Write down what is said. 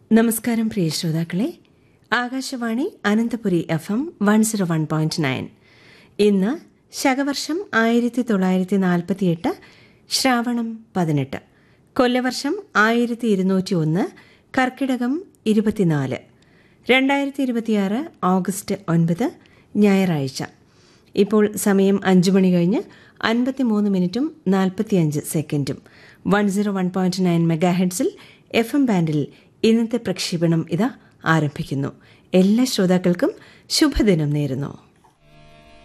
നമസ്കാരം പ്രിയ ശ്രോതാക്കളെ Akashvani Ananthapuri F M one zero one point nine ഇന്ന് ശകവർഷം ആയിരത്തി തൊള്ളായിരത്തി നാൽപ്പത്തിയെട്ട് ശ്രാവണം പതിനെട്ട് കൊല്ലവർഷം ആയിരത്തി ഇരുന്നൂറ്റി ഒന്ന് കർക്കിടകം ഇരുപത്തിനാല് രണ്ടായിരത്തി ഇരുപത്തിയാറ് ഓഗസ്റ്റ് ഒൻപത് ഞായറാഴ്ച ഇപ്പോൾ സമയം അഞ്ചു മണി കഴിഞ്ഞ് അൻപത്തിമൂന്ന് മിനിറ്റും നാൽപ്പത്തിയഞ്ച് സെക്കൻഡും one zero one point nine mega ഹെഡ്സിൽ എഫ് എം ബാൻഡിൽ ഇന്നത്തെ പ്രക്ഷേപണം ഇതാ ആരംഭിക്കുന്നു എല്ലാ ശ്രോതാക്കൾക്കും ശുഭദിനം നേരുന്നു